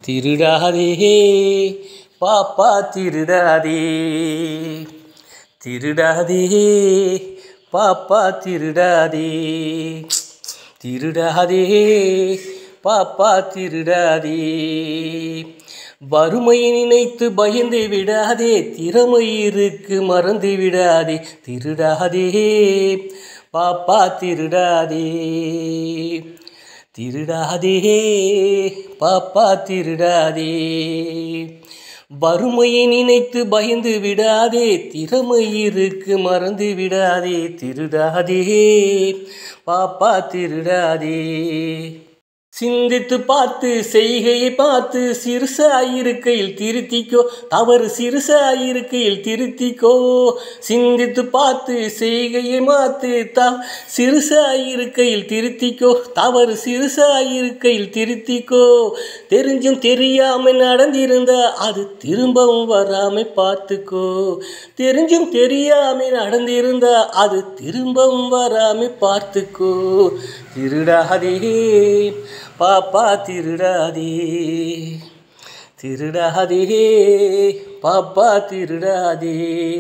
திருடாதே பாப்பா திருடாதே திருடாதே பாப்பா திருடாதே திருடாதே பாப்பா திருடாதே வறுமையை நினைத்து பயந்து விடாதே திறமை இருக்கு மறந்து விடாதே திருடாதே பாப்பா திருடாதே திருடாதே பாப்பா திருடாதே வறுமையை நினைத்து பயந்து விடாதே திறமை இருக்கு மறந்து விடாதே திருடாதே பாப்பா திருடாதே சிந்தித்து பார்த்து செய்கையை பார்த்து சிறுசாயிருக்கையில் திருத்திக்கோ தவறு சிறுசாயிருக்கையில் திருத்திக்கோ சிந்தித்து பார்த்து செய்கையை மாத்து த சிறுசாயிருக்கையில் திருத்திக்கோ தவறு சிறுசாயிருக்கையில் திருத்திக்கோ தெரிஞ்சும் தெரியாமல் நடந்திருந்தா அது திரும்பவும் வராமை பார்த்துக்கோ தெரிஞ்சும் தெரியாமல் நடந்திருந்தா அது திரும்பவும் வராமை பார்த்துக்கோ திருடாதே பாப்பா திருடாதே திருடாதே பாப்பா திருடாதே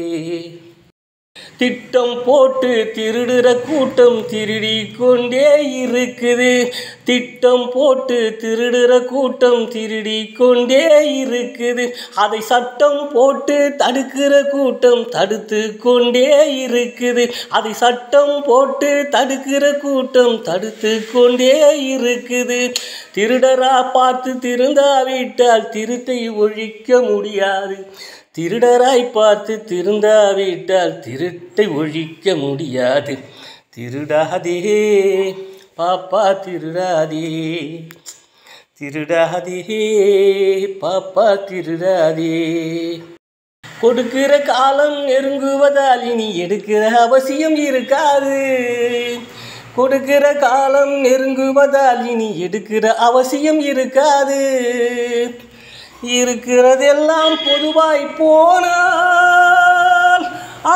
திட்டம் போட்டு திருடுற கூட்டம் திருடி கொண்டே இருக்குது திட்டம் போட்டு திருடுற கூட்டம் திருடி கொண்டே இருக்குது அதை சட்டம் போட்டு தடுக்கிற கூட்டம் தடுத்து கொண்டே இருக்குது அதை சட்டம் போட்டு தடுக்கிற கூட்டம் தடுத்து கொண்டே இருக்குது திருடரா பார்த்து திருந்தாவிட்டால் திருத்தை ஒழிக்க முடியாது திருடராய் பார்த்து திருந்தாவிட்டால் திருட்டை ஒழிக்க முடியாது திருடாதே பாப்பா திருடாதே திருடாதே பாப்பா திருடாதே கொடுக்கிற காலம் நெருங்குவதால் இனி எடுக்கிற அவசியம் இருக்காது கொடுக்கிற காலம் நெருங்குவதால் இனி எடுக்கிற அவசியம் இருக்காது இருக்கிறதெல்லாம் பொதுவாய் போனால் ஆ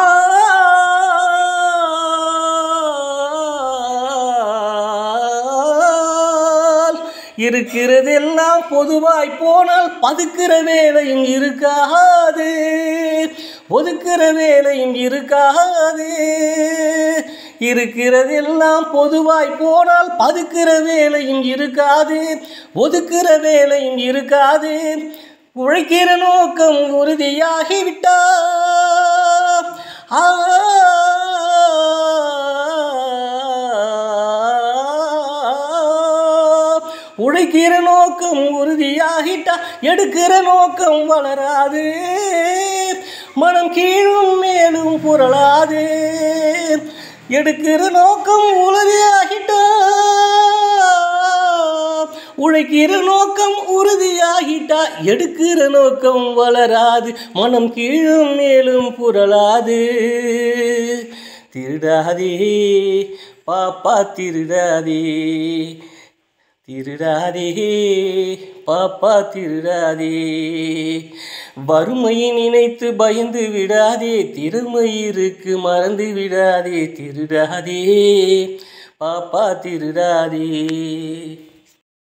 இருக்கிறதெல்லாம் பொதுவாய் போனால் பதுக்கிற வேலையும் இருக்காது ஒதுக்கிற வேலையும் இருக்காது இருக்கிறதெல்லாம் பொதுவாய் போனால் பதுக்கிற வேலையும் இருக்காது ஒதுக்கிற வேலையும் இருக்காது உழைக்கிற நோக்கம் உறுதியாகிவிட்டா ஆ உழைக்கிற நோக்கம் உறுதியாகிட்டா எடுக்கிற நோக்கம் வளராது மனம் கீழும் மேலும் புரளாது எடுக்கிற நோக்கம் உறுதியாகிட்டா உழைக்கிற நோக்கம் உறுதியாகிட்டா எடுக்கிற நோக்கம் வளராது மனம் கீழும் மேலும் புரளாது திருடாதே பாப்பா திருடாதே திருடாதே பாப்பா திருடாதே வறுமையை நினைத்து பயந்து விடாதே திறமை இருக்கு மறந்து விடாதே திருடாதே பாப்பா திருடாதே